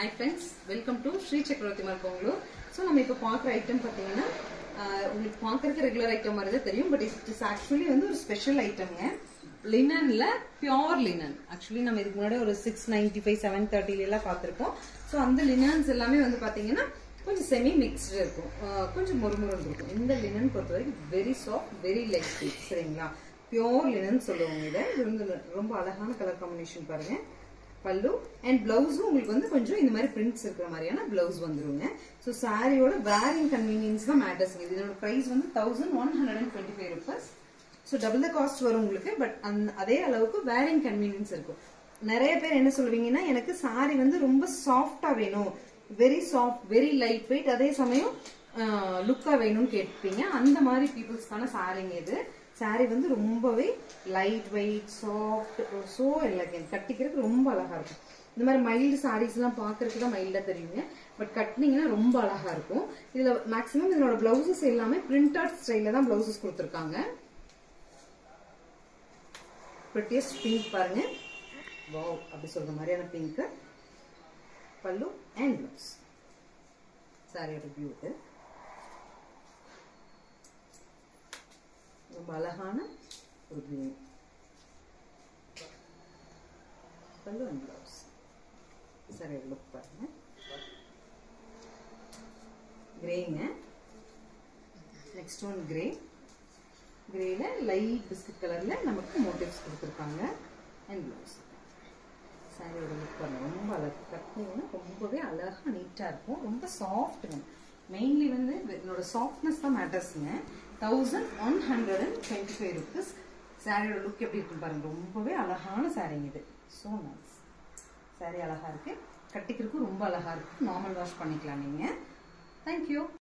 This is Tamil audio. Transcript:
hi friends welcome to Sri Chakravarthy மார் பொங்கலூர் ஸோ நம்ம இப்போ பார்க்குற ஐட்டம் பார்த்தீங்கன்னா ஆஹ், உங்களுக்கு பார்க்கறதுக்கு ரெகுலர் ஐட்டம் மாதிரி தான் தெரியும் பட் இட்ஸ் ஆக்சுவலி வந்து ஒரு ஸ்பெஷல் ஐட்டம்ங்க லினன்ல பியோர் லினன் ஆக்சுவலி நம்ம இதுக்கு முன்னாடி ஒரு சிக்ஸ் நைன்டி ஃபைவ் செவன் எல்லாம் பார்த்துருக்கோம் ஸோ அந்த லினன்ஸ் எல்லாமே வந்து பார்த்தீங்கன்னா கொஞ்சம் செமி மிக்ஸ்டு இருக்கும் ஆஹ், கொஞ்சம் மொறுமுறுன்னு இருக்கும் இந்த லினன் பொறுத்த வரைக்கும் very soft very light weight சரிங்களா பியோர் லினன் சொல்லுவாங்க இதை இது வந்து ரொம்ப அழகான கலர் காம்பினேஷன் பாருங்க பல்லு அண்ட் பிளவுஸும் உங்களுக்கு வந்து கொஞ்சம் இந்த மாதிரி பிரிண்ட்ஸ் இருக்கிற மாதிரியான பிளவுஸ் வந்துருங்க ஸோ சாரியோட வேரிங் கன்வீனியன்ஸ் தான் மேட்டர்ஸ் இதோட ப்ரைஸ் வந்து thousand one hundred and twenty five rupees so double the cost வரும் உங்களுக்கு பட் அந்த அதே அளவுக்கு வேரிங் கன்வீனியன்ஸ் இருக்கும் நிறைய பேர் என்ன சொல்லுவீங்கன்னா எனக்கு சாரி வந்து ரொம்ப சாஃப்டா வேணும் very soft very light weight அதே சமயம் லுக்கா வேணும்னு கேட்பீங்க அந்த மாதிரி பீப்புள்ஸ்க்கான சாரிங்க இது சாரி வந்து ரொம்பவே light weight soft so elegant கட்டிக்கிறதுக்கு ரொம்ப அழகா இருக்கும் இந்த மாதிரி மைல்டு சாரீஸ் எல்லாம் பாக்குறதுக்கு தான் மைல்டா தெரியுங்க பட் கட்டினீங்கன்னா ரொம்ப அழகா இருக்கும் இதுல மேக்ஸிமம் இதனோட பிளவுசஸ் எல்லாமே பிரிண்ட் அவுட் ஸ்டைல தான் பிளவுசஸ் கொடுத்துருக்காங்க ப்ரிட்டியஸ்ட் பிங்க் பாருங்க வாவ் அப்படி சொல்ற மாதிரியான பிங்க் பல்லு அண்ட் பிளவுஸ் சாரியோட பியூட்டு ரொம்ப அழகான ஒரு கிரீன் பல்லு அண்ட் பிளவுஸ் சாரியோட லுக் பாருங்க கிரேங்க நெக்ஸ்ட் ஒன் கிரே கிரேல லைட் பிஸ்கட் கலர்ல நமக்கு மோட்டிவ்ஸ் கொடுத்துருக்காங்க அண்ட் ப்ளவுஸ் சாரியோட லுக் பாருங்க ரொம்ப அழகு கட்டினீங்கன்னா ரொம்பவே அழகா நீட்டா இருக்கும் ரொம்ப சாஃப்ட்டுங்க மெயின்லி வந்து என்னோட சாஃப்ட்னஸ் தான் மேட்டர்ஸுங்க thousand one hundred and twenty five rupees சாரியோட லுக் எப்படி இருக்கும் பாருங்க ரொம்பவே அழகான சாரிங்க இது ஸோ நைஸ் சாரி அழகா இருக்கு கட்டிக்கிறதுக்கும் ரொம்ப அழகா இருக்கு நார்மல் வாஷ் பண்ணிக்கலாம் நீங்க தேங்க்யூ